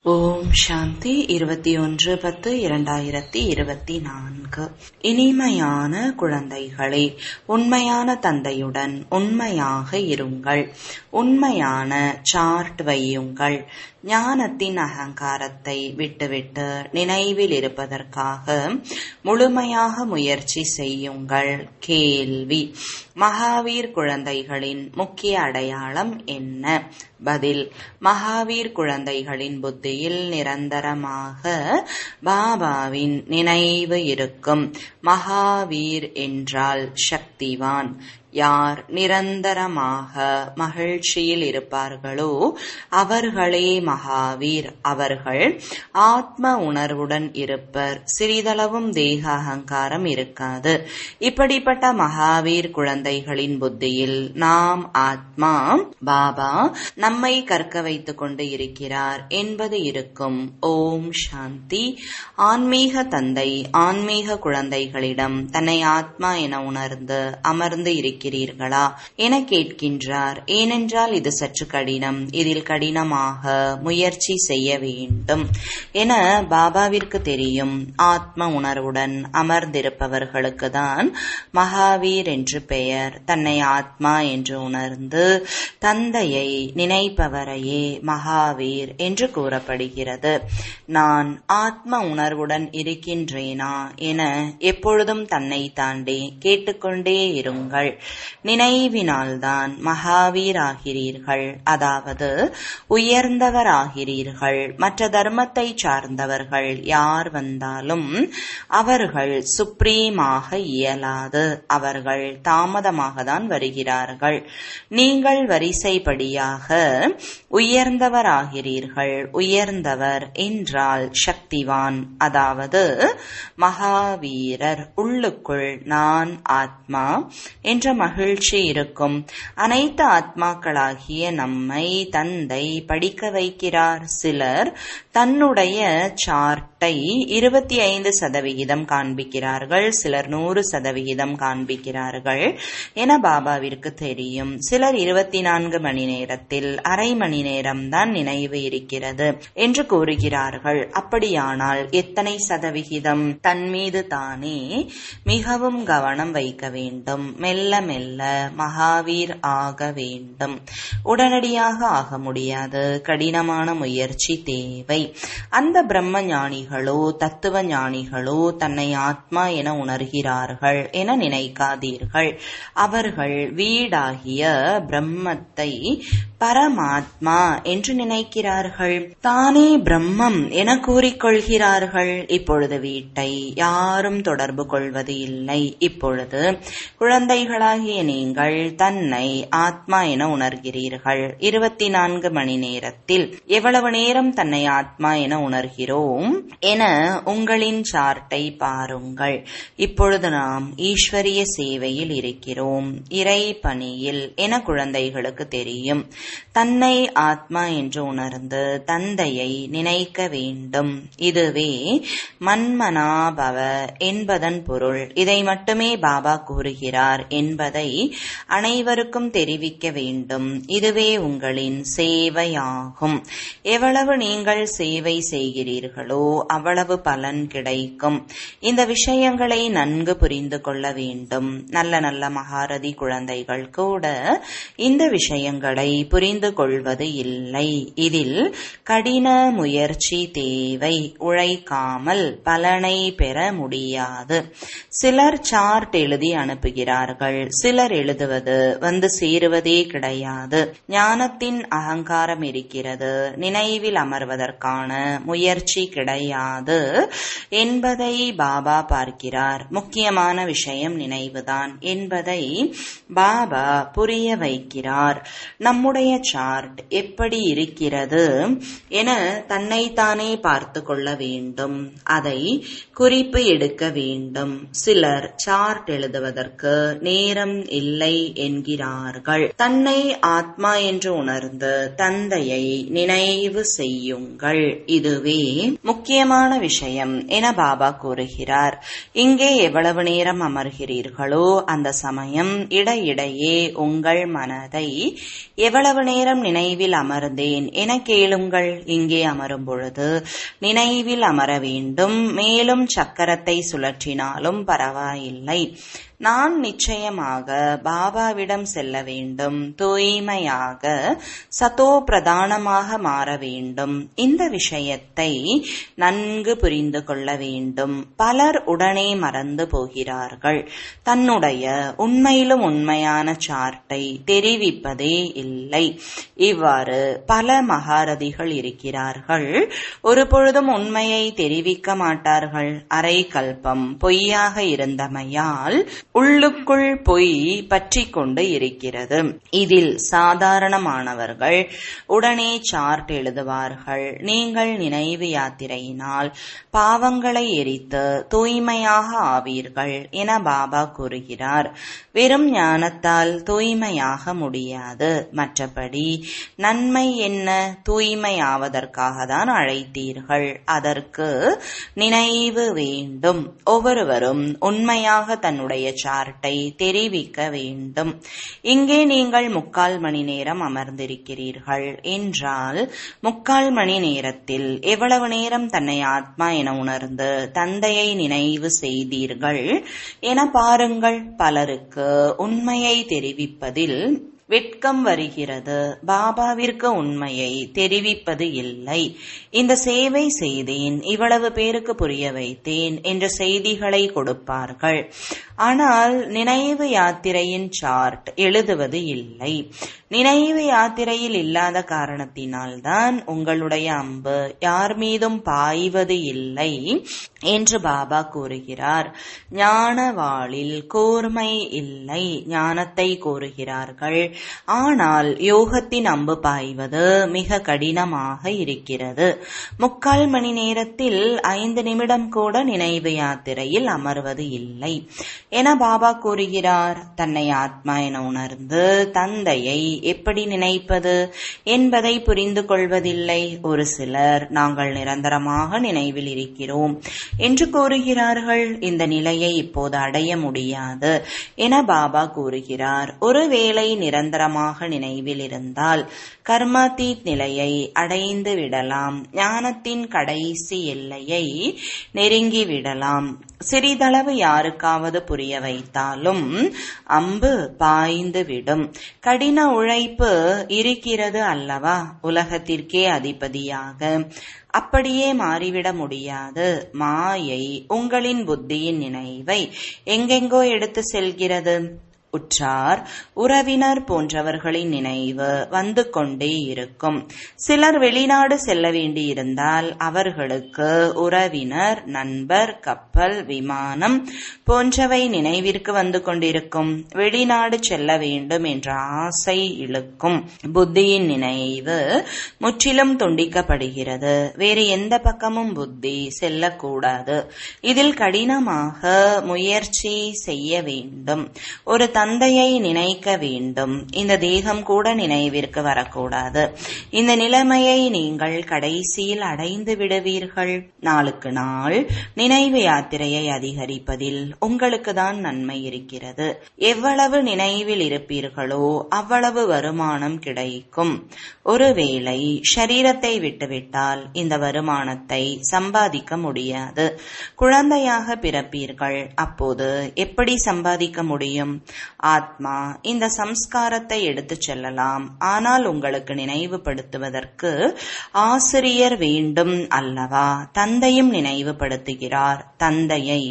ஓம் சாந்தி இருபத்தி ஒன்று பத்து இரண்டாயிரத்தி இருபத்தி நான்கு இனிமையான குழந்தைகளே உண்மையான தந்தையுடன் உண்மையாக இருங்கள் உண்மையான சார்ட் வையுங்கள் ஞானத்தின் அகங்காரத்தை விட்டுவிட்டு நினைவில் இருப்பதற்காக முழுமையாக முயற்சி செய்யுங்கள் கேள்வி மகாவீர் குழந்தைகளின் முக்கிய அடையாளம் என்ன பதில் மகாவீர் குழந்தைகளின் புத்தியில் நிரந்தரமாக பாபாவின் நினைவு இருக்கும் மகாவீர் என்றால் சக்திவான் யார் நிரந்தரமாக மகிழ்ச்சியில் இருப்பார்களோ அவர்களே மகாவீர் அவர்கள் ஆத்ம உணர்வுடன் இருப்பர் சிறிதளவும் தேக அகங்காரம் இருக்காது இப்படிப்பட்ட மகாவீர் குழந்தைகளின் புத்தியில் நாம் ஆத்மா பாபா நம்மை கற்க வைத்துக் கொண்டு இருக்கிறார் என்பது இருக்கும் ஓம் சாந்தி ஆன்மீக தந்தை ஆன்மீக குழந்தைகளிடம் தன்னை ஆத்மா என உணர்ந்து அமர்ந்து இருக்கிறார் இருக்கிறீர்களா என கேட்கின்றார் ஏனென்றால் இது சற்று கடினம் இதில் கடினமாக முயற்சி செய்ய வேண்டும் என பாபாவிற்கு தெரியும் ஆத்ம உணர்வுடன் அமர்ந்திருப்பவர்களுக்கு தான் மகாவீர் என்று பெயர் தன்னை ஆத்மா என்று உணர்ந்து தந்தையை நினைப்பவரையே மகாவீர் என்று கூறப்படுகிறது நான் ஆத்ம உணர்வுடன் இருக்கின்றேனா என எப்பொழுதும் தன்னை தாண்டி கேட்டுக்கொண்டே இருங்கள் நினைவினால்தான் மகாவீர் ஆகிறீர்கள் அதாவது உயர்ந்தவர் ஆகிறீர்கள் மற்ற தர்மத்தை சார்ந்தவர்கள் யார் வந்தாலும் அவர்கள் சுப்ரீமாக இயலாது அவர்கள் தாமதமாக தான் வருகிறார்கள் நீங்கள் வரிசைப்படியாக உயர்ந்தவர் ஆகிறீர்கள் உயர்ந்தவர் என்றால் சக்திவான் அதாவது மகாவீரர் உள்ளுக்குள் நான் ஆத்மா என்ற மகிழ்ச்சி இருக்கும் அனைத்து ஆத்மாக்களாகிய நம்மை தந்தை படிக்க வைக்கிறார் சிலர் தன்னுடைய சார்ட்டை இருபத்தி ஐந்து சதவிகிதம் காண்பிக்கிறார்கள் சிலர் நூறு சதவிகிதம் காண்பிக்கிறார்கள் என பாபாவிற்கு தெரியும் சிலர் இருபத்தி நான்கு மணி நேரத்தில் அரை மணி நேரம் தான் நினைவு இருக்கிறது என்று கூறுகிறார்கள் அப்படியானால் எத்தனை சதவிகிதம் தன் மீது தானே மிகவும் கவனம் வைக்க வேண்டும் மெல்ல மெல்ல மகாவீர் ஆக வேண்டும் உடனடியாக ஆக முடியாது கடினமான முயற்சி தேவை அந்த பிரம்ம ஞானிகளோ தத்துவ ஞானிகளோ தன்னை ஆத்மா என உணர்கிறார்கள் என நினைக்காதீர்கள் அவர்கள் வீடாகிய பிரம்மத்தை பரமாத்மா என்று நினைக்கிறார்கள் தானே பிரம்மம் என கூறிக்கொள்கிறார்கள் இப்பொழுது வீட்டை யாரும் தொடர்பு கொள்வது இல்லை இப்பொழுது குழந்தைகளாகிய நீங்கள் தன்னை ஆத்மா என உணர்கிறீர்கள் இருபத்தி நான்கு மணி நேரத்தில் எவ்வளவு நேரம் தன்னை ஆத்மா என உணர்கிறோம் என உங்களின் சார்ட்டை பாருங்கள் இப்பொழுது நாம் ஈஸ்வரிய சேவையில் இருக்கிறோம் இறை பணியில் என குழந்தைகளுக்கு தெரியும் தன்னை ஆத்மா என்று உணர்ந்து தந்தையை நினைக்க வேண்டும் இதுவே மன்மனாபவ என்பதன் பொருள் இதை மட்டுமே பாபா கூறுகிறார் என்பதை அனைவருக்கும் தெரிவிக்க வேண்டும் இதுவே உங்களின் சேவையாகும் எவ்வளவு நீங்கள் சேவை செய்கிறீர்களோ அவ்வளவு பலன் கிடைக்கும் இந்த விஷயங்களை நன்கு புரிந்து கொள்ள வேண்டும் நல்ல நல்ல மகாரதி குழந்தைகள் கூட இந்த விஷயங்களை புரிந்து கொள்வது இல்லை இதில் கடின முயற்சி தேவை உழைக்காமல் பலனை பெற முடியாது சிலர் சார்ட் எழுதி அனுப்புகிறார்கள் சிலர் எழுதுவது வந்து சேருவதே கிடையாது ஞானத்தின் அகங்காரம் இருக்கிறது நினைவில் அமர்வதற்கான முயற்சி கிடையாது என்பதை பாபா பார்க்கிறார் முக்கியமான விஷயம் நினைவுதான் என்பதை பாபா புரிய வைக்கிறார் நம்முடைய சார்ட் எப்படி இருக்கிறது என தன்னைத்தானே பார்த்து கொள்ள வேண்டும் அதை குறிப்பு எடுக்க வேண்டும் சிலர் சார்ட் எழுதுவதற்கு நேரம் இல்லை என்கிறார்கள் தன்னை ஆத்மா என்று உணர்ந்து தந்தையை நினைவு செய்யுங்கள் இதுவே முக்கிய முக்கியமான விஷயம் என பாபா கூறுகிறார் இங்கே எவ்வளவு நேரம் அமர்கிறீர்களோ அந்த சமயம் இடையிடையே உங்கள் மனதை எவ்வளவு நேரம் நினைவில் அமர்ந்தேன் என கேளுங்கள் இங்கே அமரும் பொழுது நினைவில் அமர வேண்டும் மேலும் சக்கரத்தை சுழற்றினாலும் பரவாயில்லை நான் நிச்சயமாக பாபாவிடம் செல்ல வேண்டும் தூய்மையாக சதோ பிரதானமாக மாற வேண்டும் இந்த விஷயத்தை நன்கு புரிந்து கொள்ள வேண்டும் பலர் உடனே மறந்து போகிறார்கள் தன்னுடைய உண்மையிலும் உண்மையான சார்ட்டை தெரிவிப்பதே இல்லை இவ்வாறு பல மகாரதிகள் இருக்கிறார்கள் ஒரு பொழுதும் உண்மையை தெரிவிக்க மாட்டார்கள் அரை கல்பம் பொய்யாக இருந்தமையால் உள்ளுக்குள் பொய் பற்றி கொண்டு இருக்கிறது இதில் சாதாரணமானவர்கள் உடனே சார்ட் எழுதுவார்கள் நீங்கள் நினைவு யாத்திரையினால் பாவங்களை எரித்து தூய்மையாக ஆவீர்கள் என பாபா கூறுகிறார் வெறும் ஞானத்தால் தூய்மையாக முடியாது மற்றபடி நன்மை என்ன தூய்மையாவதற்காக தான் அழைத்தீர்கள் அதற்கு நினைவு வேண்டும் ஒவ்வொருவரும் உண்மையாக தன்னுடைய சார்ட்டை தெரிவிக்க வேண்டும் இங்கே நீங்கள் முக்கால் மணி நேரம் அமர்ந்திருக்கிறீர்கள் என்றால் முக்கால் மணி நேரத்தில் எவ்வளவு நேரம் தன்னை ஆத்மா என உணர்ந்து தந்தையை நினைவு செய்தீர்கள் என பாருங்கள் பலருக்கு உண்மையை தெரிவிப்பதில் வெட்கம் வருகிறது பாபாவிற்கு உண்மையை தெரிவிப்பது இல்லை இந்த சேவை செய்தேன் இவ்வளவு பேருக்கு புரிய வைத்தேன் என்ற செய்திகளை கொடுப்பார்கள் ஆனால் நினைவு யாத்திரையின் சார்ட் எழுதுவது இல்லை நினைவு யாத்திரையில் இல்லாத காரணத்தினால்தான் உங்களுடைய அம்பு யார் மீதும் பாய்வது இல்லை என்று பாபா கூறுகிறார் ஞான வாளில் கூர்மை இல்லை ஞானத்தை கூறுகிறார்கள் ஆனால் யோகத்தின் அம்பு பாய்வது மிக கடினமாக இருக்கிறது முக்கால் மணி நேரத்தில் ஐந்து நிமிடம் கூட நினைவு யாத்திரையில் அமர்வது இல்லை என பாபா கூறுகிறார் தன்னை ஆத்மா என உணர்ந்து தந்தையை எப்படி நினைப்பது என்பதை புரிந்து கொள்வதில்லை ஒரு சிலர் நாங்கள் நிரந்தரமாக நினைவில் இருக்கிறோம் என்று கூறுகிறார்கள் இந்த நிலையை இப்போது அடைய முடியாது என பாபா கூறுகிறார் ஒருவேளை நிரந்தரமாக நினைவில் இருந்தால் கர்மாத்தீத் நிலையை அடைந்து விடலாம் ஞானத்தின் கடைசி எல்லையை நெருங்கி விடலாம் சிறிதளவு யாருக்காவது புரிய வைத்தாலும் அம்பு பாய்ந்து விடும் கடின உழைப்பு இருக்கிறது அல்லவா உலகத்திற்கே அதிபதியாக அப்படியே மாறிவிட முடியாது மாயை உங்களின் புத்தியின் நினைவை எங்கெங்கோ எடுத்து செல்கிறது உற்றார் உறவினர் போன்றவர்களின் நினைவு வந்து கொண்டே இருக்கும் சிலர் வெளிநாடு செல்ல வேண்டியிருந்தால் அவர்களுக்கு உறவினர் நண்பர் கப்பல் விமானம் போன்றவை நினைவிற்கு வந்து கொண்டிருக்கும் வெளிநாடு செல்ல வேண்டும் என்ற ஆசை இழுக்கும் புத்தியின் நினைவு முற்றிலும் துண்டிக்கப்படுகிறது வேறு எந்த பக்கமும் புத்தி செல்லக்கூடாது இதில் கடினமாக முயற்சி செய்ய வேண்டும் ஒரு தந்தையை நினைக்க வேண்டும் இந்த தேகம் கூட நினைவிற்கு வரக்கூடாது இந்த நிலைமையை நீங்கள் கடைசியில் அடைந்து விடுவீர்கள் நாளுக்கு நாள் நினைவு யாத்திரையை அதிகரிப்பதில் உங்களுக்கு தான் நன்மை இருக்கிறது எவ்வளவு நினைவில் இருப்பீர்களோ அவ்வளவு வருமானம் கிடைக்கும் ஒருவேளை ஷரீரத்தை விட்டுவிட்டால் இந்த வருமானத்தை சம்பாதிக்க முடியாது குழந்தையாக பிறப்பீர்கள் அப்போது எப்படி சம்பாதிக்க முடியும் ஆத்மா இந்த சம்ஸ்காரத்தை எடுத்துச் செல்லலாம் ஆனால் உங்களுக்கு நினைவுபடுத்துவதற்கு ஆசிரியர் வேண்டும் அல்லவா தந்தையும் நினைவுபடுத்துகிறார் தந்தையை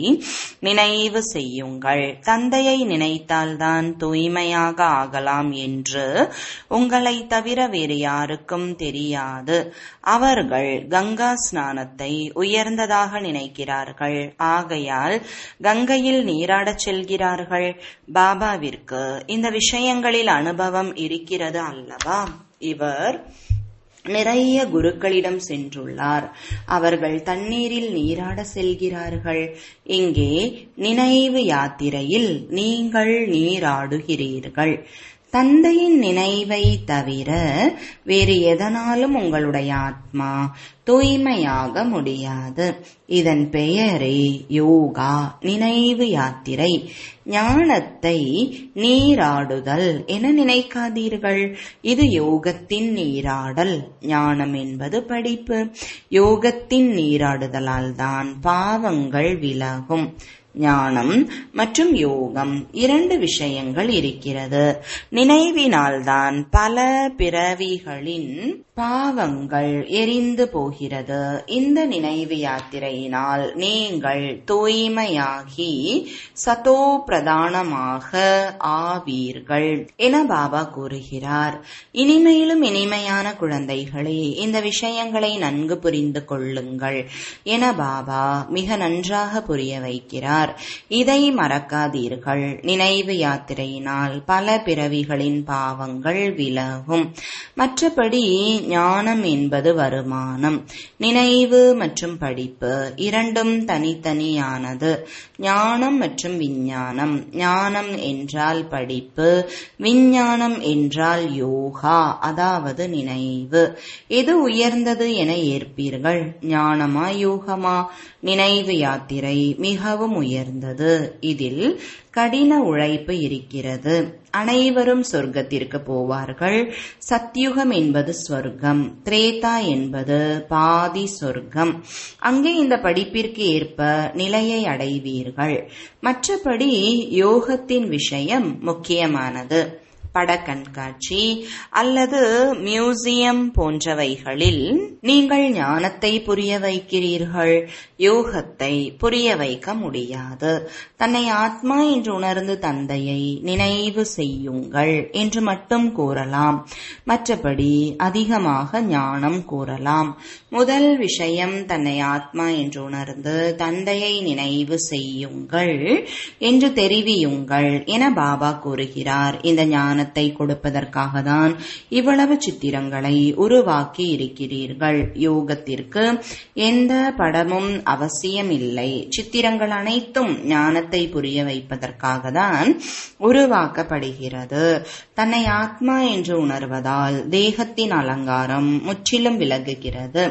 நினைவு செய்யுங்கள் தந்தையை நினைத்தால்தான் தூய்மையாக ஆகலாம் என்று உங்களை தவிர வேறு யாருக்கும் தெரியாது அவர்கள் கங்கா ஸ்நானத்தை உயர்ந்ததாக நினைக்கிறார்கள் ஆகையால் கங்கையில் நீராடச் செல்கிறார்கள் பாபாவிற்கு இந்த விஷயங்களில் அனுபவம் இருக்கிறது அல்லவா இவர் நிறைய குருக்களிடம் சென்றுள்ளார் அவர்கள் தண்ணீரில் நீராட செல்கிறார்கள் இங்கே நினைவு யாத்திரையில் நீங்கள் நீராடுகிறீர்கள் தந்தையின் நினைவை தவிர வேறு எதனாலும் உங்களுடைய ஆத்மா தூய்மையாக முடியாது இதன் பெயரே யோகா நினைவு யாத்திரை ஞானத்தை நீராடுதல் என நினைக்காதீர்கள் இது யோகத்தின் நீராடல் ஞானம் என்பது படிப்பு யோகத்தின் நீராடுதலால் தான் பாவங்கள் விலகும் ஞானம் மற்றும் யோகம் இரண்டு விஷயங்கள் இருக்கிறது நினைவினால்தான் பல பிறவிகளின் பாவங்கள் எரிந்து போகிறது இந்த நினைவு யாத்திரையினால் நீங்கள் தூய்மையாகி சதோ பிரதானமாக ஆவீர்கள் என பாபா கூறுகிறார் இனிமையிலும் இனிமையான குழந்தைகளே இந்த விஷயங்களை நன்கு புரிந்து கொள்ளுங்கள் என பாபா மிக நன்றாக புரிய வைக்கிறார் இதை மறக்காதீர்கள் நினைவு யாத்திரையினால் பல பிறவிகளின் பாவங்கள் விலகும் மற்றபடி ஞானம் என்பது வருமானம் நினைவு மற்றும் படிப்பு இரண்டும் தனித்தனியானது ஞானம் மற்றும் விஞ்ஞானம் ஞானம் என்றால் படிப்பு விஞ்ஞானம் என்றால் யோகா அதாவது நினைவு எது உயர்ந்தது என ஏற்பீர்கள் ஞானமா யோகமா நினைவு யாத்திரை மிகவும் உயர்ந்தது இதில் கடின உழைப்பு இருக்கிறது அனைவரும் சொர்க்கத்திற்கு போவார்கள் சத்யுகம் என்பது சொர்க்கம் திரேதா என்பது பாதி சொர்க்கம் அங்கே இந்த படிப்பிற்கு ஏற்ப நிலையை அடைவீர்கள் மற்றபடி யோகத்தின் விஷயம் முக்கியமானது பட கண்காட்சி அல்லது மியூசியம் போன்றவைகளில் நீங்கள் ஞானத்தை புரிய வைக்கிறீர்கள் யோகத்தை புரிய வைக்க முடியாது தன்னை ஆத்மா என்று உணர்ந்து தந்தையை நினைவு செய்யுங்கள் என்று மட்டும் கூறலாம் மற்றபடி அதிகமாக ஞானம் கூறலாம் முதல் விஷயம் தன்னை ஆத்மா என்று உணர்ந்து தந்தையை நினைவு செய்யுங்கள் என்று தெரிவியுங்கள் என பாபா கூறுகிறார் இந்த ஞானத்தை கொடுப்பதற்காக தான் இவ்வளவு சித்திரங்களை உருவாக்கி இருக்கிறீர்கள் யோகத்திற்கு எந்த படமும் அவசியமில்லை சித்திரங்கள் அனைத்தும் ஞானத்தை புரிய வைப்பதற்காக தான் உருவாக்கப்படுகிறது தன்னை ஆத்மா என்று உணர்வதால் தேகத்தின் அலங்காரம் முற்றிலும் விலகுகிறது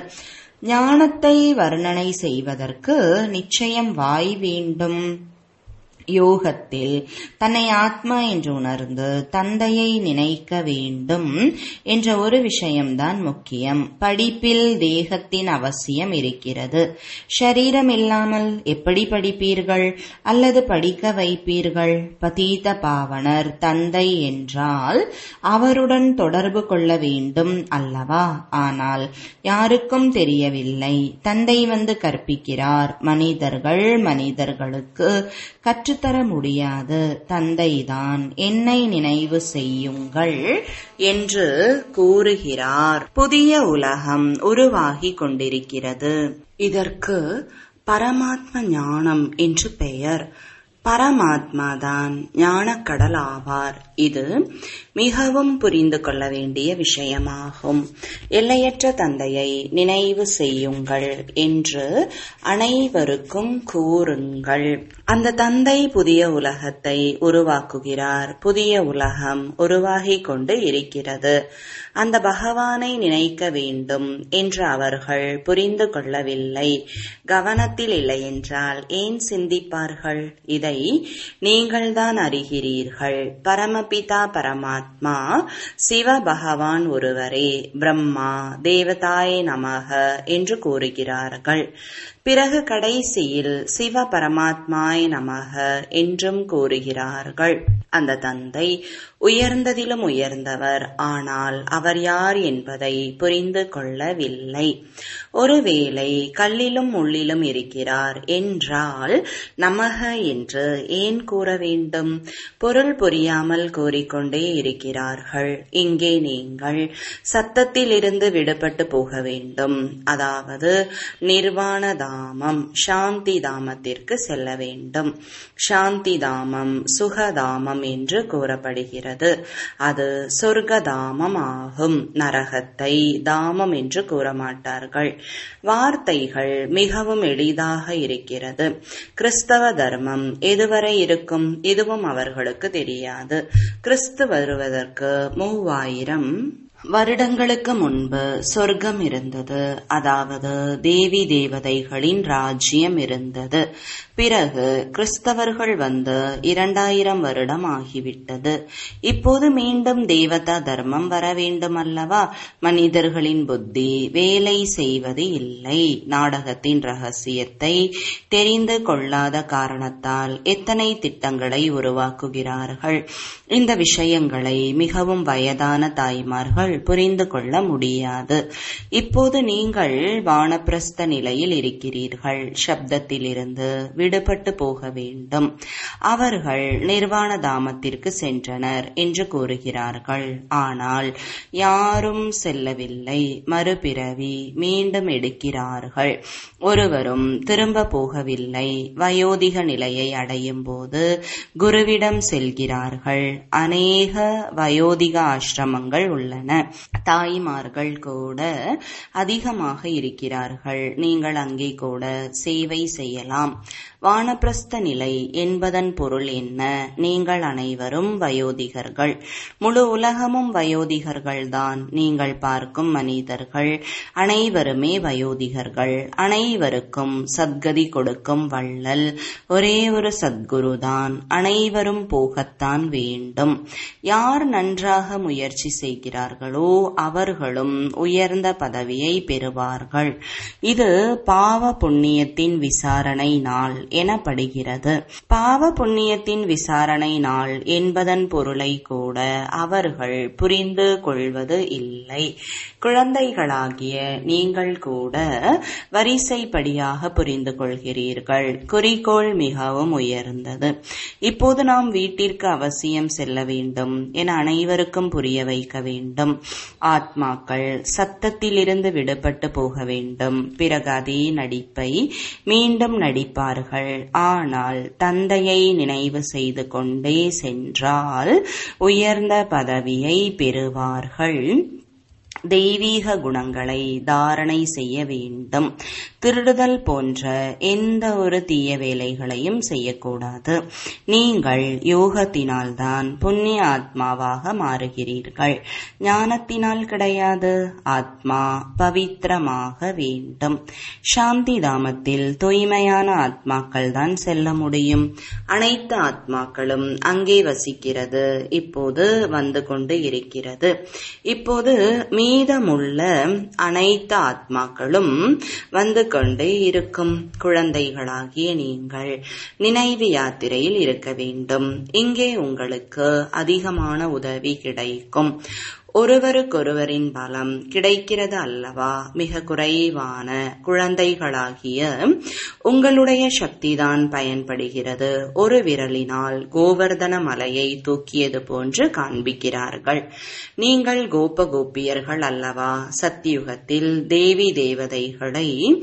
ஞானத்தை வர்ணனை செய்வதற்கு நிச்சயம் வாய் வேண்டும் யோகத்தில் தன்னை ஆத்மா என்று உணர்ந்து தந்தையை நினைக்க வேண்டும் என்ற ஒரு விஷயம்தான் முக்கியம் படிப்பில் தேகத்தின் அவசியம் இருக்கிறது ஷரீரம் இல்லாமல் எப்படி படிப்பீர்கள் அல்லது படிக்க வைப்பீர்கள் பதீத பாவனர் தந்தை என்றால் அவருடன் தொடர்பு கொள்ள வேண்டும் அல்லவா ஆனால் யாருக்கும் தெரியவில்லை தந்தை வந்து கற்பிக்கிறார் மனிதர்கள் மனிதர்களுக்கு கற்று தர முடியாது தந்தைதான் என்னை நினைவு செய்யுங்கள் என்று கூறுகிறார் புதிய உலகம் உருவாகி கொண்டிருக்கிறது இதற்கு பரமாத்ம ஞானம் என்று பெயர் பரமாத்மாதான் ஞானக்கடல் ஆவார் இது மிகவும் புரிந்து கொள்ள வேண்டிய விஷயமாகும் எல்லையற்ற தந்தையை நினைவு செய்யுங்கள் என்று அனைவருக்கும் கூறுங்கள் அந்த தந்தை புதிய உலகத்தை உருவாக்குகிறார் புதிய உலகம் உருவாகி கொண்டு இருக்கிறது அந்த பகவானை நினைக்க வேண்டும் என்று அவர்கள் புரிந்து கொள்ளவில்லை கவனத்தில் இல்லை என்றால் ஏன் சிந்திப்பார்கள் இதை நீங்கள்தான் அறிகிறீர்கள் பரமபிதா பரமாத்மா சிவ பகவான் ஒருவரே பிரம்மா தேவதாய நமக என்று கூறுகிறார்கள் பிறகு கடைசியில் சிவ பரமாத்மாய் நமக என்றும் கூறுகிறார்கள் அந்த தந்தை உயர்ந்ததிலும் உயர்ந்தவர் ஆனால் அவர் யார் என்பதை புரிந்து கொள்ளவில்லை ஒருவேளை கல்லிலும் முள்ளிலும் இருக்கிறார் என்றால் நமக என்று ஏன் கூற வேண்டும் பொருள் புரியாமல் கூறிக்கொண்டே இருக்கிறார்கள் இங்கே நீங்கள் சத்தத்தில் இருந்து விடுபட்டு போக வேண்டும் அதாவது நிர்வாண தாமம் சாந்தி தாமத்திற்கு செல்ல வேண்டும் சாந்தி தாமம் சுகதாமம் என்று கூறப்படுகிறது இருக்கிறது அது சொர்க்க தாமம் ஆகும் நரகத்தை தாமம் என்று கூற மாட்டார்கள் வார்த்தைகள் மிகவும் எளிதாக இருக்கிறது கிறிஸ்தவ தர்மம் எதுவரை இருக்கும் இதுவும் அவர்களுக்கு தெரியாது கிறிஸ்து வருவதற்கு மூவாயிரம் வருடங்களுக்கு முன்பு சொர்க்கம் இருந்தது அதாவது தேவி தேவதைகளின் ராஜ்யம் இருந்தது பிறகு கிறிஸ்தவர்கள் வந்து இரண்டாயிரம் வருடம் ஆகிவிட்டது இப்போது மீண்டும் தேவதா தர்மம் வர வேண்டும் அல்லவா மனிதர்களின் புத்தி வேலை செய்வது இல்லை நாடகத்தின் ரகசியத்தை தெரிந்து கொள்ளாத காரணத்தால் எத்தனை திட்டங்களை உருவாக்குகிறார்கள் இந்த விஷயங்களை மிகவும் வயதான தாய்மார்கள் புரிந்து கொள்ள முடியாது இப்போது நீங்கள் வானப்பிரஸ்த நிலையில் இருக்கிறீர்கள் சப்தத்திலிருந்து விடுபட்டு போக வேண்டும் அவர்கள் நிர்வாண தாமத்திற்கு சென்றனர் என்று கூறுகிறார்கள் ஆனால் யாரும் செல்லவில்லை மறுபிறவி மீண்டும் எடுக்கிறார்கள் ஒருவரும் திரும்ப போகவில்லை வயோதிக நிலையை அடையும் போது குருவிடம் செல்கிறார்கள் அநேக வயோதிக ஆசிரமங்கள் உள்ளன தாய்மார்கள் கூட அதிகமாக இருக்கிறார்கள் நீங்கள் அங்கே கூட சேவை செய்யலாம் வானப்பிரஸ்த நிலை என்பதன் பொருள் என்ன நீங்கள் அனைவரும் வயோதிகர்கள் முழு உலகமும் வயோதிகர்கள்தான் நீங்கள் பார்க்கும் மனிதர்கள் அனைவருமே வயோதிகர்கள் அனைவருக்கும் சத்கதி கொடுக்கும் வள்ளல் ஒரே ஒரு சத்குருதான் அனைவரும் போகத்தான் வேண்டும் யார் நன்றாக முயற்சி செய்கிறார்களோ அவர்களும் உயர்ந்த பதவியை பெறுவார்கள் இது பாவ புண்ணியத்தின் விசாரணை நாள் எனப்படுகிறது பாவ புண்ணியத்தின் விசாரணை நாள் என்பதன் பொருளை கூட அவர்கள் புரிந்து கொள்வது இல்லை குழந்தைகளாகிய நீங்கள் கூட வரிசைப்படியாக புரிந்து கொள்கிறீர்கள் குறிக்கோள் மிகவும் உயர்ந்தது இப்போது நாம் வீட்டிற்கு அவசியம் செல்ல வேண்டும் என அனைவருக்கும் புரிய வைக்க வேண்டும் ஆத்மாக்கள் சத்தத்திலிருந்து விடுபட்டு போக வேண்டும் பிறகு அதே நடிப்பை மீண்டும் நடிப்பார்கள் ஆனால் தந்தையை நினைவு செய்து கொண்டே சென்றால் உயர்ந்த பதவியை பெறுவார்கள் தெய்வீக குணங்களை தாரணை செய்ய வேண்டும் திருடுதல் போன்ற எந்த ஒரு தீய வேலைகளையும் செய்யக்கூடாது நீங்கள் யோகத்தினால்தான் புண்ணிய ஆத்மாவாக மாறுகிறீர்கள் ஞானத்தினால் கிடையாது ஆத்மா பவித்திரமாக வேண்டும் சாந்தி தாமத்தில் தூய்மையான ஆத்மாக்கள் தான் செல்ல முடியும் அனைத்து ஆத்மாக்களும் அங்கே வசிக்கிறது இப்போது வந்து கொண்டு இருக்கிறது இப்போது மீதமுள்ள அனைத்து ஆத்மாக்களும் வந்து கொண்டு இருக்கும் குழந்தைகளாகிய நீங்கள் நினைவு யாத்திரையில் இருக்க வேண்டும் இங்கே உங்களுக்கு அதிகமான உதவி கிடைக்கும் ஒருவருக்கொருவரின் பலம் கிடைக்கிறது அல்லவா மிக குறைவான குழந்தைகளாகிய உங்களுடைய சக்திதான் பயன்படுகிறது ஒரு விரலினால் கோவர்தன மலையை தூக்கியது போன்று காண்பிக்கிறார்கள் நீங்கள் கோப கோபியர்கள் அல்லவா சத்தியுகத்தில் தேவி தேவதைகளை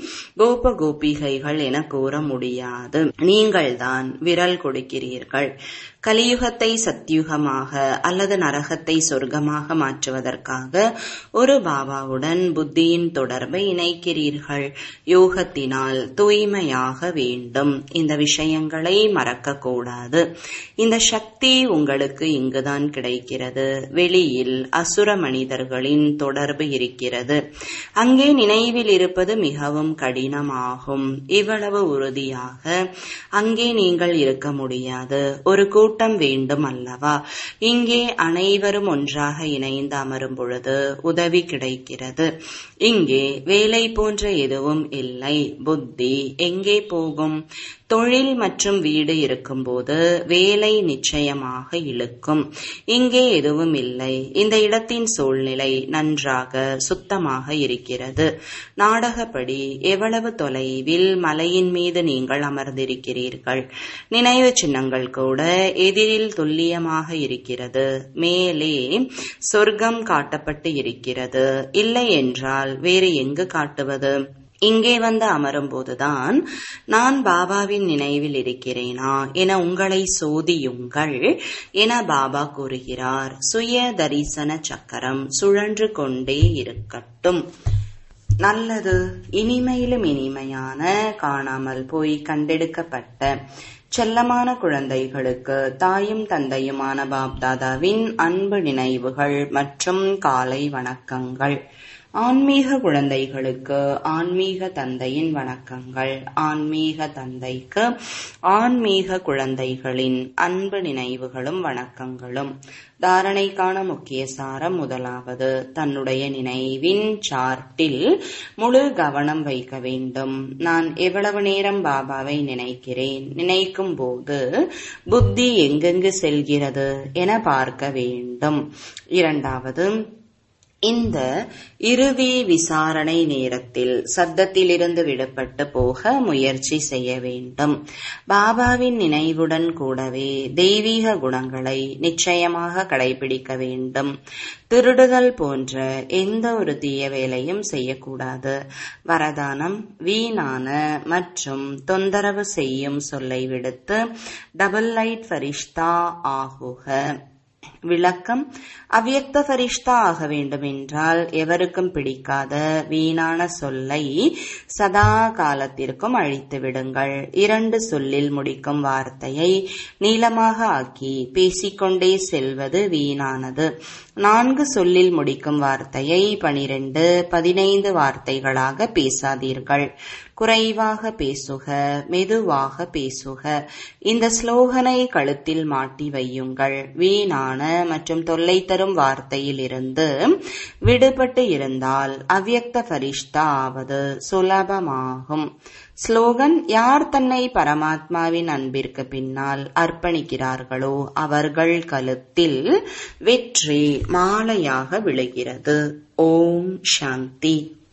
கோப கோபிகைகள் என கூற முடியாது நீங்கள்தான் விரல் கொடுக்கிறீர்கள் கலியுகத்தை சத்தியுகமாக அல்லது நரகத்தை சொர்க்கமாக மாற்றுவதற்காக ஒரு பாபாவுடன் புத்தியின் தொடர்பை இணைக்கிறீர்கள் யோகத்தினால் தூய்மையாக வேண்டும் இந்த விஷயங்களை மறக்கக்கூடாது இந்த சக்தி உங்களுக்கு இங்குதான் கிடைக்கிறது வெளியில் அசுர மனிதர்களின் தொடர்பு இருக்கிறது அங்கே நினைவில் இருப்பது மிகவும் கடினமாகும் இவ்வளவு உறுதியாக அங்கே நீங்கள் இருக்க முடியாது ஒரு கூட்டம் வேண்டும் அல்லவா இங்கே அனைவரும் ஒன்றாக இணைந்து அமரும் பொழுது உதவி கிடைக்கிறது இங்கே வேலை போன்ற எதுவும் இல்லை புத்தி எங்கே போகும் தொழில் மற்றும் வீடு இருக்கும்போது வேலை நிச்சயமாக இழுக்கும் இங்கே எதுவும் இல்லை இந்த இடத்தின் சூழ்நிலை நன்றாக சுத்தமாக இருக்கிறது நாடகப்படி எவ்வளவு தொலைவில் மலையின் மீது நீங்கள் அமர்ந்திருக்கிறீர்கள் நினைவு சின்னங்கள் கூட எதிரில் துல்லியமாக இருக்கிறது மேலே சொர்க்கம் காட்டப்பட்டு இருக்கிறது இல்லை என்றால் வேறு எங்கு காட்டுவது இங்கே வந்து அமரும்போதுதான் நான் பாபாவின் நினைவில் இருக்கிறேனா என உங்களை சோதியுங்கள் என பாபா கூறுகிறார் சுய தரிசன சக்கரம் சுழன்று கொண்டே இருக்கட்டும் நல்லது இனிமையிலும் இனிமையான காணாமல் போய் கண்டெடுக்கப்பட்ட செல்லமான குழந்தைகளுக்கு தாயும் தந்தையுமான பாப்தாதாவின் அன்பு நினைவுகள் மற்றும் காலை வணக்கங்கள் ஆன்மீக குழந்தைகளுக்கு ஆன்மீக தந்தையின் வணக்கங்கள் ஆன்மீக தந்தைக்கு ஆன்மீக குழந்தைகளின் அன்பு நினைவுகளும் வணக்கங்களும் தாரணைக்கான முக்கிய சாரம் முதலாவது தன்னுடைய நினைவின் சார்ட்டில் முழு கவனம் வைக்க வேண்டும் நான் எவ்வளவு நேரம் பாபாவை நினைக்கிறேன் நினைக்கும் போது புத்தி எங்கெங்கு செல்கிறது என பார்க்க வேண்டும் இரண்டாவது இந்த இறுதி விசாரணை நேரத்தில் சத்தத்திலிருந்து விடுபட்டு போக முயற்சி செய்ய வேண்டும் பாபாவின் நினைவுடன் கூடவே தெய்வீக குணங்களை நிச்சயமாக கடைபிடிக்க வேண்டும் திருடுதல் போன்ற எந்த ஒரு தீய வேலையும் செய்யக்கூடாது வரதானம் வீணான மற்றும் தொந்தரவு செய்யும் சொல்லை விடுத்து டபுள் லைட் ஃபரிஷ்தா ஆகுக விளக்கம் அவ்யக்த ஃபரிஷ்தா ஆக வேண்டும் என்றால் எவருக்கும் பிடிக்காத வீணான சொல்லை சதா காலத்திற்கும் அழித்து விடுங்கள் இரண்டு சொல்லில் முடிக்கும் வார்த்தையை நீளமாக ஆக்கி பேசிக்கொண்டே செல்வது வீணானது நான்கு சொல்லில் முடிக்கும் வார்த்தையை பனிரெண்டு பதினைந்து வார்த்தைகளாக பேசாதீர்கள் குறைவாக பேசுக மெதுவாக பேசுக இந்த ஸ்லோகனை கழுத்தில் மாட்டி வையுங்கள் வீணான மற்றும் தொல்லை தரும் வார்த்தையில் இருந்து விடுபட்டு இருந்தால் அவ்யக்த ஃபரிஷ்தா ஆவது சுலபமாகும் ஸ்லோகன் யார் தன்னை பரமாத்மாவின் அன்பிற்கு பின்னால் அர்ப்பணிக்கிறார்களோ அவர்கள் கழுத்தில் வெற்றி மாலையாக விழுகிறது ஓம் சாந்தி